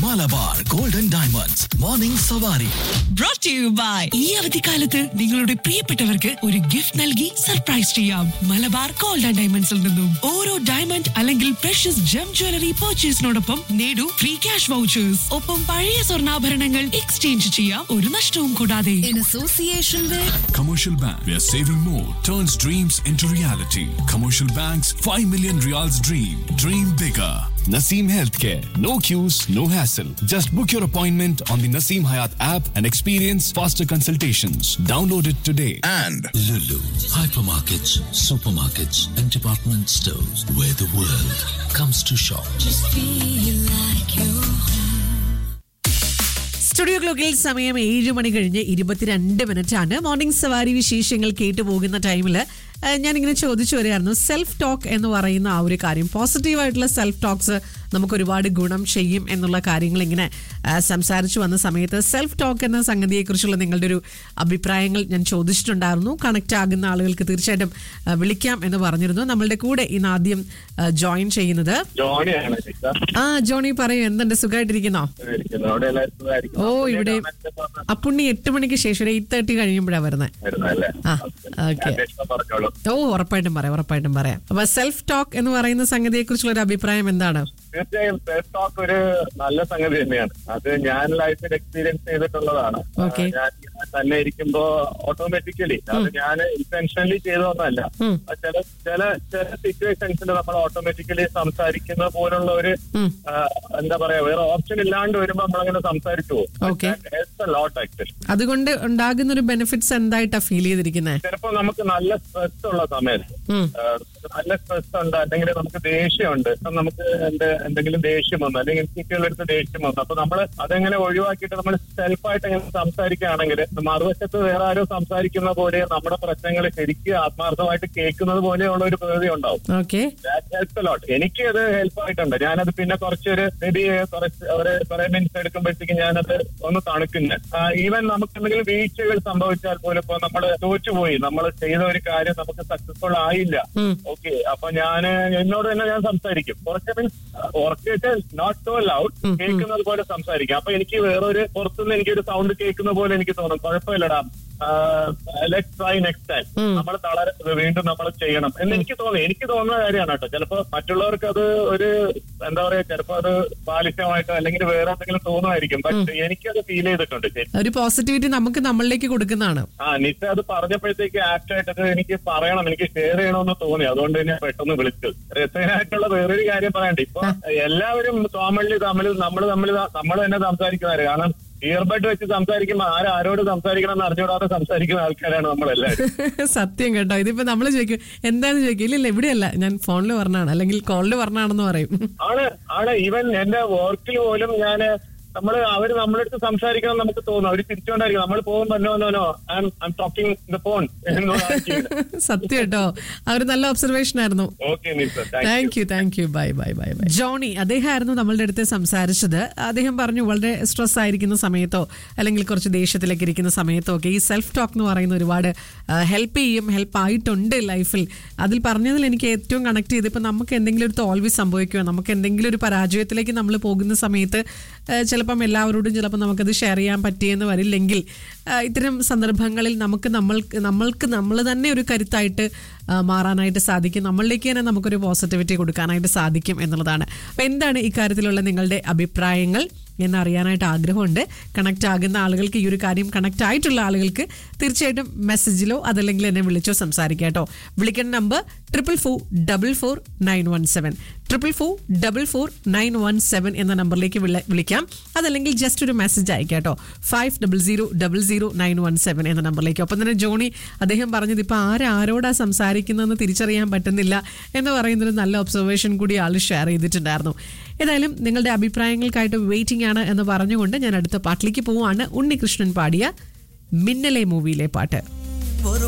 Malabar golden diamonds morning സവാരി brought to you by ഈ അവധിക്കാലത്ത് നിങ്ങളുടെ പ്രിയപ്പെട്ടവർക്ക് ഒരു ഗിഫ്റ്റ് നൽകി സർപ്രൈസ് ചെയ്യാം മലബാർ ഗോൾഡ് ആൻഡ് ഡയമണ്ട്സിൽ നിന്നും ഓരോ ഡയമണ്ട് അല്ലെങ്കിൽ പ്രഷ്യസ് ജം ജ്വല്ലറി പർച്ചേസിനോടൊപ്പം നേടൂ ഫ്രീ ക്യാഷ് വൗച്ചേഴ്സ് ഒപ്പം പഴയ സ്വർണ്ണാഭരണങ്ങൾ എക്സ്ചേഞ്ച് ചെയ്യാം ഒരു നഷ്ടവും കൂടാതെ in association with Commercial Bank, where saving more turns dreams into reality. Commercial Bank's 5 million reals dream. Dream bigger. Naseem Healthcare. No queues, no hassle. Just book your appointment on the Naseem Hayat app and experience faster consultations. Download it today. and Lulu, hypermarkets, supermarkets, and department stores where the world comes to shop. Studio ക്ലോക്കിൽ സമയം ഏഴ് മണി കഴിഞ്ഞ് ഇരുപത്തിരണ്ട് minute ആണ് morning സവാരി വിശേഷങ്ങൾ കേട്ടു പോകുന്ന ടൈമിൽ ഞാനിങ്ങനെ ചോദിച്ചു വരികയായിരുന്നു സെൽഫ് ടോക്ക് എന്ന് പറയുന്ന ആ ഒരു കാര്യം പോസിറ്റീവായിട്ടുള്ള സെൽഫ് ടോക്സ് നമുക്ക് ഒരുപാട് ഗുണം ചെയ്യും എന്നുള്ള കാര്യങ്ങൾ ഇങ്ങനെ ആ, സംസാരിച്ചു വന്ന സമയത്ത് സെൽഫ് ടോക്ക് എന്ന സംഗതിയെക്കുറിച്ചുള്ള നിങ്ങളുടെ ഒരു അഭിപ്രായങ്ങൾ ഞാൻ ചോദിച്ചിട്ടുണ്ടായിരുന്നു കണക്ട് ആകുന്ന ആളുകൾക്ക് തീർച്ചയായിട്ടും ആ, വിളിക്കാം എന്ന് പറഞ്ഞിരുന്നു നമ്മളുടെ കൂടെ ഇന്ന് ആദ്യം ജോയിൻ ചെയ്യുന്നത് ജോണിയാണ് ടീച്ചർ ആ ജോണി പറയൂ എന്തുണ്ട് സുഖമായിട്ടിരിക്കുന്നോ ഇരിക്കുന്നത്. അവിടെ എല്ലാവരും സുഖമായിരിക്കുന്നു. ഓ പുതിയ ഇവിടെ comment ഒക്കെ അപ്പുണ്ണി എട്ട് മണിക്ക് ശേഷം ഒരു എയ്റ്റ് തേർട്ടി കഴിയുമ്പോഴാണ് വരുന്നത് വരുന്നതല്ലേ? ആ, ഓക്കേ. ഓക്കേ. അന്വേഷണം പറഞ്ഞോളൂ. ഓ ഉറപ്പായിട്ടും പറയാം ഉറപ്പായിട്ടും പറയാം അപ്പൊ സെൽഫ് ടോക്ക് എന്ന് പറയുന്ന സംഗതിയെ കുറിച്ചുള്ള ഒരു അഭിപ്രായം എന്താണ് തീർച്ചയായും സെൽഫ് ടോക്ക് ഒരു നല്ല സംഗതി തന്നെയാണ് അത് ഞാൻ ലൈഫിൽ എക്സ്പീരിയൻസ് ചെയ്തിട്ടുള്ളതാണ് ഓക്കേ. ആ, ഞാൻ ഞാൻ തന്നെ ഇരിക്കുമ്പോ ഓട്ടോമാറ്റിക്കലി അത് ഞാൻ ഇന്റൻഷനലി ചെയ്തതൊന്നല്ല ഉം. ചില ചില ചില സിറ്റുവേഷൻസിൽ നമ്മൾ ഓട്ടോമാറ്റിക്കലി സംസാരിക്കുന്ന പോലുള്ള ഒരു ഉം. ആ, എന്താ പറയാ വേറെ ഓപ്ഷൻ ഇല്ലാണ്ട് വരുമ്പോ നമ്മളങ്ങനെ സംസാരിച്ചു ഓക്കേ. പോകും ലോട്ട് ആക്ച്വലി അതുകൊണ്ട് ഉണ്ടാകുന്ന ഒരു ബെനിഫിറ്റ്സ് എന്തായിട്ടാ ഫീൽ ചെയ്തിരിക്കുന്നത് ചിലപ്പോ നമുക്ക് നല്ല സ്ട്രെസ് ഉള്ള സമയത്ത് ഉം. ആ, നല്ല സ്ട്രെസ് ഉണ്ട് അല്ലെങ്കിൽ നമുക്ക് ദേഷ്യമുണ്ട് ഇപ്പം നമുക്ക് എന്ത് എന്തെങ്കിലും ദേഷ്യം വന്നു അല്ലെങ്കിൽ കുട്ടികളെടുത്ത് ദേഷ്യം വന്നു അപ്പൊ നമ്മൾ അതെങ്ങനെ ഒഴിവാക്കിയിട്ട് നമ്മൾ സെൽഫായിട്ട് എങ്ങനെ സംസാരിക്കുകയാണെങ്കിൽ മറുവശത്ത് വേറെ ആരോ സംസാരിക്കുന്ന പോലെ നമ്മുടെ പ്രശ്നങ്ങൾ ശരിക്കും ആത്മാർത്ഥമായിട്ട് കേൾക്കുന്നത് പോലെയുള്ള ഒരു പ്രകൃതി ഉണ്ടാവും ഓക്കെ ഹെൽപ്പ് ലോട്ട് എനിക്ക് അത് ഹെൽപ്പ് ആയിട്ടുണ്ട് ഞാനത് പിന്നെ കുറച്ചൊരു മേബി കുറച്ച് ഒരു കുറെ മിനിറ്റ്സ് എടുക്കുമ്പോഴത്തേക്ക് ഞാനത് ഒന്ന് തണുക്കുന്നു ഈവൻ നമുക്ക് എന്തെങ്കിലും വീഴ്ചകൾ സംഭവിച്ചാൽ പോലും ഇപ്പൊ നമ്മൾ തോറ്റുപോയി നമ്മൾ ചെയ്ത ഒരു കാര്യം നമുക്ക് സക്സസ്ഫുൾ ആയില്ല ഉം. ഓക്കെ അപ്പൊ ഞാൻ എന്നോട് തന്നെ ഞാൻ സംസാരിക്കും കുറച്ച് മീൻസ് ഉറക്കെ നോട്ട് സോ ലൗഡ് കേൾക്കുന്നത് പോലെ സംസാരിക്കും അപ്പൊ എനിക്ക് വേറൊരു പുറത്തുനിന്ന് എനിക്കൊരു സൗണ്ട് കേൾക്കുന്ന പോലെ എനിക്ക് തോന്നും കുഴപ്പമില്ലടാ ലെറ്റ് ട്രൈ നെക്സ്റ്റ് ടൈം നമ്മൾ തളരരുത് വീണ്ടും നമ്മൾ ചെയ്യണം എന്ന് എനിക്ക് തോന്നി എനിക്ക് തോന്നുന്ന കാര്യമാണ് കേട്ടോ ചിലപ്പോ മറ്റുള്ളവർക്ക് അത് ഒരു എന്താ പറയാ ചിലപ്പോ അത് ബാലിശമായിട്ടോ അല്ലെങ്കിൽ വേറെ എന്തെങ്കിലും തോന്നുമായിരിക്കും പക്ഷെ എനിക്കത് ഫീൽ ചെയ്തിട്ടുണ്ട് ശരി ഒരു പോസിറ്റിവിറ്റി നമുക്ക് നമ്മളിലേക്ക് കൊടുക്കുന്നതാണ് ആ നിറ്റ അത് പറഞ്ഞപ്പോഴത്തേക്ക് ആക്ട് ആയിട്ട് എനിക്ക് പറയണം എനിക്ക് ഷെയർ ചെയ്യണമെന്ന് തോന്നി അതുകൊണ്ട് ഞാൻ പെട്ടെന്ന് വിളിച്ചു രസകരമായിട്ടുള്ള വേറൊരു കാര്യം പറയണ്ട ഇപ്പൊ എല്ലാവരും തോമള്ളി തമ്മിൽ നമ്മൾ തമ്മിൽ നമ്മൾ തന്നെ സംസാരിക്കുന്നവര് കാരണം ഇയർബഡ് വെച്ച് സംസാരിക്കുമ്പോൾ ആരാരോട് സംസാരിക്കണം എന്ന് അറിഞ്ഞുകൂടാതെ സംസാരിക്കുന്ന ആൾക്കാരാണ് നമ്മളെല്ലാവരും സത്യം കേട്ടോ ഇതിപ്പോ നമ്മൾ ചോദിക്കും എന്താന്ന് ചോദിക്കും ഇല്ല ഇല്ല ഇവിടെയല്ല ഞാൻ ഫോണിൽ പറഞ്ഞാണ് അല്ലെങ്കിൽ കോളിൽ പറഞ്ഞാണെന്ന് പറയും ആണ് ആണ് ഈവൻ എന്റെ വർക്കിൽ പോലും ഞാൻ നമ്മള് അവര് നമ്മുടെ അടുത്ത് സംസാരിക്കണം എന്ന് നമുക്ക് തോന്നും അവര് തിരിച്ചുകൊണ്ടായിരിക്കും നമ്മൾ പോകുമ്പോ no no no I M talking the phone സത്യം കേട്ടോ ആ ഒരു നല്ല ഒബ്സർവേഷൻ ആയിരുന്നു ഓക്കെ നിസർ thank you thank you bye bye bye bye Johnny അദ്ദേഹമായിരുന്നു നമ്മളുടെ അടുത്ത് സംസാരിച്ചത് അദ്ദേഹം പറഞ്ഞു വളരെ സ്ട്രെസ് ആയിരിക്കുന്ന സമയത്തോ അല്ലെങ്കിൽ കുറച്ച് ദേഷ്യത്തിലൊക്കെ ഇരിക്കുന്ന സമയത്തോ ഒക്കെ ഈ സെൽഫ് ടോക്ക് എന്ന് പറയുന്ന ഒരുപാട് ഹെൽപ്പ് ചെയ്യും ഹെൽപ്പ് ആയിട്ടുണ്ട് ലൈഫിൽ അതിൽ പറഞ്ഞതിൽ എനിക്ക് ഏറ്റവും കണക്ട് ചെയ്ത് ഇപ്പം നമുക്ക് എന്തെങ്കിലും ഒരു തോൽവി സംഭവിക്കുകയോ നമുക്ക് എന്തെങ്കിലും ഒരു പരാജയത്തിലേക്ക് നമ്മൾ പോകുന്ന സമയത്ത് ആ, ചിലപ്പം എല്ലാവരോടും ചിലപ്പോൾ നമുക്കത് ഷെയർ ചെയ്യാൻ പറ്റിയെന്ന് വരില്ലെങ്കിൽ ആ, ഇത്തരം സന്ദർഭങ്ങളിൽ നമുക്ക് നമ്മൾക്ക് നമ്മൾക്ക് നമ്മൾ തന്നെ ഒരു കരുത്തായിട്ട് ആ, മാറാനായിട്ട് സാധിക്കും നമ്മളിലേക്ക് തന്നെ നമുക്കൊരു പോസിറ്റിവിറ്റി കൊടുക്കാനായിട്ട് സാധിക്കും എന്നുള്ളതാണ് അപ്പോൾ എന്താണ് ഇക്കാര്യത്തിലുള്ള നിങ്ങളുടെ അഭിപ്രായങ്ങൾ എന്നറിയാനായിട്ട് ആഗ്രഹമുണ്ട് കണക്ട് ആകുന്ന ആളുകൾക്ക് ഈ ഒരു കാര്യം കണക്ട് ആയിട്ടുള്ള ആളുകൾക്ക് തീർച്ചയായിട്ടും മെസ്സേജിലോ അതല്ലെങ്കിൽ എന്നെ വിളിച്ചോ സംസാരിക്കാം കേട്ടോ വിളിക്കേണ്ട number triple four double four nine one seven triple four double four nine one seven എന്ന നമ്പറിലേക്ക് വിള- വിളിക്കാം അതല്ലെങ്കിൽ ജസ്റ്റ് ഒരു മെസ്സേജ് അയക്കാം കേട്ടോ five double zero double zero nine one seven എന്ന നമ്പറിലേക്ക് ഒപ്പം തന്നെ ജോണി അദ്ദേഹം പറഞ്ഞത് ഇപ്പോൾ ആരാരോടാ സംസാരിക്കുന്നതെന്ന് തിരിച്ചറിയാൻ പറ്റുന്നില്ല എന്ന് പറയുന്നൊരു നല്ല ഒബ്സർവേഷൻ കൂടി ആൾ ഷെയർ ചെയ്തിട്ടുണ്ടായിരുന്നു ഏതായാലും നിങ്ങളുടെ അഭിപ്രായങ്ങൾക്കായിട്ട് വെയിറ്റിംഗ് ആണ് എന്ന് പറഞ്ഞുകൊണ്ട് ഞാൻ അടുത്ത പാട്ടിലേക്ക് പോവാണ് ഉണ്ണികൃഷ്ണൻ പാടിയ മിന്നലെ മൂവിയിലെ പാട്ട് ഒരു